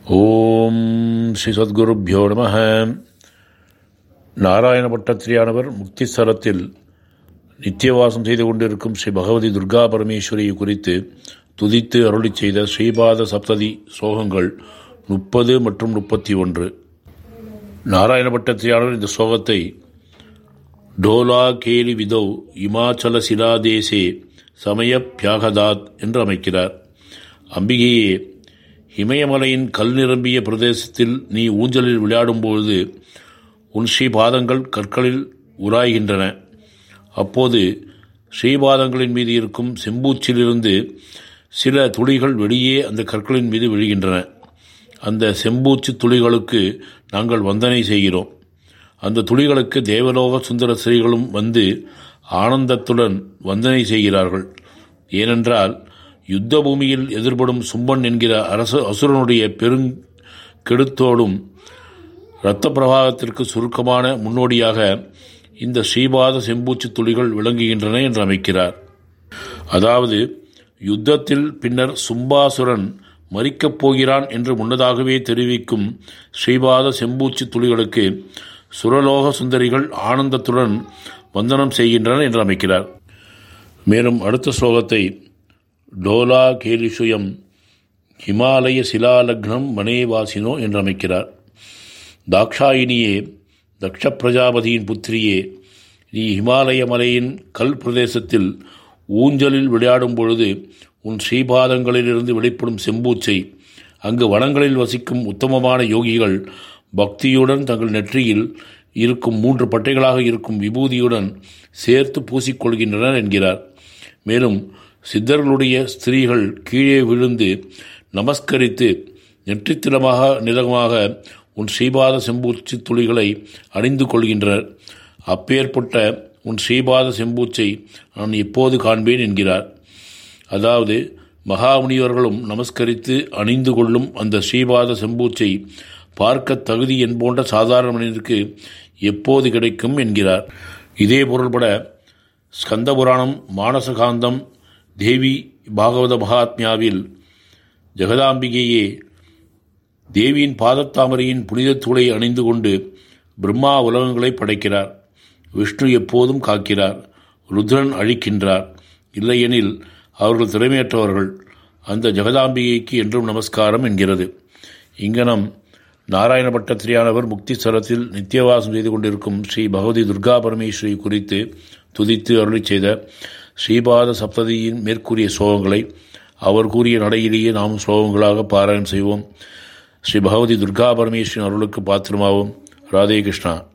ஓம் ஸ்ரீ சத்குருப்பியோ நம நாராயண பட்டத்திரியானவர் முக்திஸ்தலத்தில் நித்தியவாசம் செய்து கொண்டிருக்கும் ஸ்ரீ பகவதி துர்கா பரமேஸ்வரியை குறித்து துதித்து அருளி செய்த ஸ்ரீபாத சப்ததி ஸ்லோகங்கள் முப்பது மற்றும் முப்பத்தி ஒன்று நாராயண பட்டத்திரியானவர் இந்த ஸ்லோகத்தை டோலா கேலி விதௌ இமாச்சல சிலாதேசே சமய பியாகதாத் என்று அமைக்கிறார் அம்பிகையே இமயமலையின் கல் நிரம்பிய பிரதேசத்தில் நீ ஊஞ்சலில் விளையாடும்பொழுது உன் ஸ்ரீபாதங்கள் கற்களில் உராய்கின்றன அப்போது ஸ்ரீபாதங்களின் மீது இருக்கும் செம்பூச்சிலிருந்து சில துளிகள் வெளியே அந்த கற்களின் மீது விழுகின்றன அந்த செம்பூச்சு துளிகளுக்கு நாங்கள் வந்தனை செய்கிறோம் அந்த துளிகளுக்கு தேவலோக சுந்தர ஸ்ரீகளும் வந்து ஆனந்தத்துடன் வந்தனை செய்கிறார்கள் ஏனென்றால் யுத்த பூமியில் எதிர்படும் சும்பன் என்கிற அரசு அசுரனுடைய பெருங் கெடுத்தோடும் இரத்த பிரவாகத்திற்கு சுருக்கமான முன்னோடியாக இந்த ஸ்ரீபாத செம்பூச்சு துளிகள் விளங்குகின்றன என்று அமைக்கிறார் அதாவது யுத்தத்தில் பின்னர் சும்பாசுரன் மறிக்கப் போகிறான் என்று முன்னதாகவே தெரிவிக்கும் ஸ்ரீபாத செம்பூச்சு துளிகளுக்கு சுரலோக சுந்தரிகள் ஆனந்தத்துடன் வந்தனம் செய்கின்றன என்று அமைக்கிறார் மேலும் அடுத்த ஸ்லோகத்தை டோலா கேலிஷுயம் ஹிமாலய சிலாலக்னம் வனேவாசினோ என்று அமைக்கிறார் தாக்ஷாயினியே தக்ஷ பிரஜாபதியின் புத்திரியே நீ ஹிமாலய மலையின் கல் பிரதேசத்தில் ஊஞ்சலில் விளையாடும் பொழுது உன் ஸ்ரீபாதங்களிலிருந்து வெளிப்படும் செம்பூச்சை அங்கு வனங்களில் வசிக்கும் உத்தமமான யோகிகள் பக்தியுடன் தங்கள் நெற்றியில் இருக்கும் மூன்று பட்டைகளாக இருக்கும் விபூதியுடன் சேர்த்து பூசிக்கொள்கின்றனர் என்கிறார் மேலும் சித்தர்களுடைய ஸ்திரீகள் கீழே விழுந்து நமஸ்கரித்து நெற்றித்திலமாக நிலமாக உன் ஸ்ரீபாத செம்பூச்சி துளிகளை அணிந்து கொள்கின்றனர் அப்பேற்பட்ட உன் ஸ்ரீபாத செம்பூச்சை நான் எப்போது காண்பேன் என்கிறார் அதாவது மகாமுனிவர்களும் நமஸ்கரித்து அணிந்து கொள்ளும் அந்த ஸ்ரீபாத செம்பூச்சை பார்க்க தகுதி என்போன்ற சாதாரண மனிதனுக்கு எப்போது கிடைக்கும் என்கிறார் இதே பொருள்பட ஸ்கந்த புராணம் மானசகாந்தம் தேவி பாகவத மகாத்மியாவில் ஜெகதாம்பிகையே தேவியின் பாதத்தாமரையின் புனித தூளை அணிந்து கொண்டு பிரம்மா உலகங்களை படைக்கிறார் விஷ்ணு எப்போதும் காக்கிறார் ருத்ரன் அழிக்கின்றார் இல்லையெனில் அவர்கள் திறமையற்றவர்கள் அந்த ஜெகதாம்பிகைக்கு என்றும் நமஸ்காரம் என்கிறது இங்கனம் நாராயண பட்டத்திரியானவர் முக்தி ஸ்தலத்தில் நித்தியவாசம் செய்து கொண்டிருக்கும் ஸ்ரீ பகவதி துர்கா பரமேஸ்வரி குறித்து துதித்து அருளி செய்த ஸ்ரீபாத சப்ததியின் மேற்கூறிய ஸ்லோகங்களை அவர் கூறிய நடையிலேயே நாம் ஸ்லோகங்களாக பாராயணம் செய்வோம் ஸ்ரீ பகவதி துர்கா பரமேஸ்வரின் அருளுக்கு பாத்திரமாவோம் ராதே கிருஷ்ணா